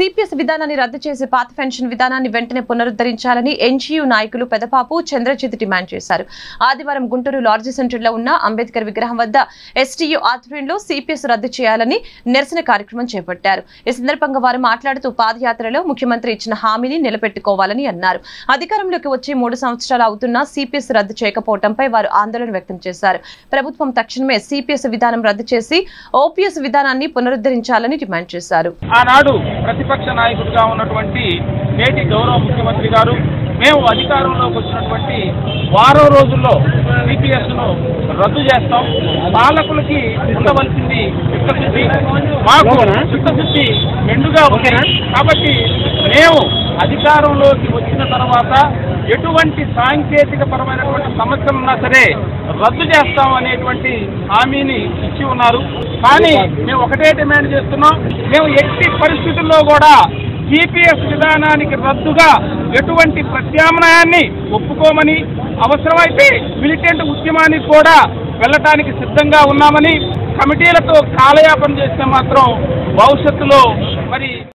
CPS విధానాన్ని రద్దు చేసి పాత పెన్షన్ విధానాన్ని వెంటనే పునరుద్ధరించాలని ఎన్జీయూ నాయకులు పెదపాపు చంద్రజిత్ డిమాండ్ చేశారు ఆదివారం గుంటూరు లార్జ్ సెంటర్లో ఉన్న అంబేద్కర్ విగ్రహం వద్ద ఎస్టీయూ ఆధ్వర్యంలో సిపిఎస్ రద్దు చేయాలని నిరసన కార్యక్రమం చేపట్టారు ఈ సందర్భంగా వారు మాట్లాడుతూ పాదయాత్రలో ముఖ్యమంత్రి ఇచ్చిన హామీని నిలబెట్టుకోవాలని అన్నారు అధికారంలోకి వచ్చి మూడు సంవత్సరాలు అవుతున్నా సిపిఎస్ రద్దు చేయకపోవడంపై వారు ఆందోళన వ్యక్తం చేశారు ప్రభుత్వం తక్షణమే సిపిఎస్ విధానం రద్దు చేసి ఓపీఎస్ విధానాన్ని పునరుద్ధరించాలని డిమాండ్ చేశారు ఆనాడు ప్రతిపక్ష నాయకుడిగా ఉన్నటువంటి నేటి గౌరవ ముఖ్యమంత్రి గారు మేము అధికారంలోకి వచ్చినటువంటి వారం రోజుల్లో సిపిఎస్ ను రద్దు చేస్తాం పాలకులకి ఉండవలసింది చిత్తశుద్ధి మాకు చిత్తశుద్ధి మెండుగా ఉంది కాబట్టి మేము అధికారంలోకి వచ్చిన తర్వాత ఎటువంటి సాంకేతిక పరమైనటువంటి సమస్యలు ఉన్నా సరే రద్దు చేస్తాం అనేటువంటి హామీని ఇచ్చి ఉన్నారు కానీ మేము ఒకటే డిమాండ్ చేస్తున్నాం మేము ఎట్టి పరిస్థితుల్లో కూడా సిపిఎస్ విధానానికి రద్దుగా ఎటువంటి ప్రత్యామ్నాయాన్ని ఒప్పుకోమని అవసరమైతే మిలిటెంట్ ఉద్యమానికి కూడా వెళ్ళటానికి సిద్ధంగా ఉన్నామని కమిటీలతో కాలయాపన చేస్తే మాత్రం భవిష్యత్తులో మరి